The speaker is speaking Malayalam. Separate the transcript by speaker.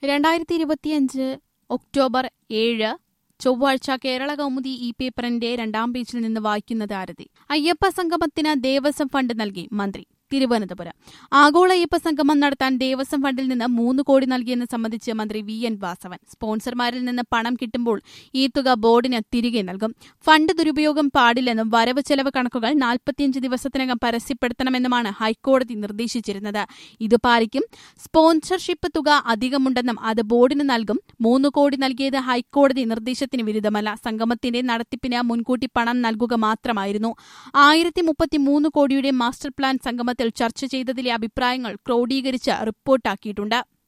Speaker 1: രണ്ടായിരത്തി ഇരുപത്തിയഞ്ച് ഒക്ടോബർ ഏഴ് ചൊവ്വാഴ്ച കേരള കൗമുദി ഈ പേപ്പറിന്റെ രണ്ടാം പേജിൽ നിന്ന് വായിക്കുന്നത് ആരതി അയ്യപ്പ സംഗമത്തിന് ദേവസ്വം ഫണ്ട് നൽകി മന്ത്രി തിരുവനന്തപുരം ആഗോള അയ്യപ്പ സംഗമം നടത്താൻ ദേവസ്വം ഫണ്ടിൽ നിന്ന് മൂന്ന് കോടി നൽകിയെന്ന് സംബന്ധിച്ച് മന്ത്രി വി എൻ വാസവൻ സ്പോൺസർമാരിൽ നിന്ന് പണം കിട്ടുമ്പോൾ ഈ തുക ബോർഡിന് തിരികെ നൽകും ഫണ്ട് ദുരുപയോഗം പാടില്ലെന്നും വരവ് ചെലവ് കണക്കുകൾ നാൽപ്പത്തിയഞ്ച് ദിവസത്തിനകം പരസ്യപ്പെടുത്തണമെന്നുമാണ് ഹൈക്കോടതി നിർദ്ദേശിച്ചിരുന്നത് ഇത് പാലിക്കും സ്പോൺസർഷിപ്പ് തുക അധികമുണ്ടെന്നും അത് ബോർഡിന് നൽകും മൂന്ന് കോടി നൽകിയത് ഹൈക്കോടതി നിർദ്ദേശത്തിന് വിരുദ്ധമല്ല സംഗമത്തിന്റെ നടത്തിപ്പിന് മുൻകൂട്ടി പണം നൽകുക മാത്രമായിരുന്നു ആയിരത്തി മുപ്പത്തിമൂന്ന് കോടിയുടെ മാസ്റ്റർ പ്ലാൻ സംഗമത്തിൽ ചർച്ച ചെയ്തതിലെ അഭിപ്രായങ്ങൾ ക്രോഡീകരിച്ച് റിപ്പോർട്ടാക്കിയിട്ടുണ്ട്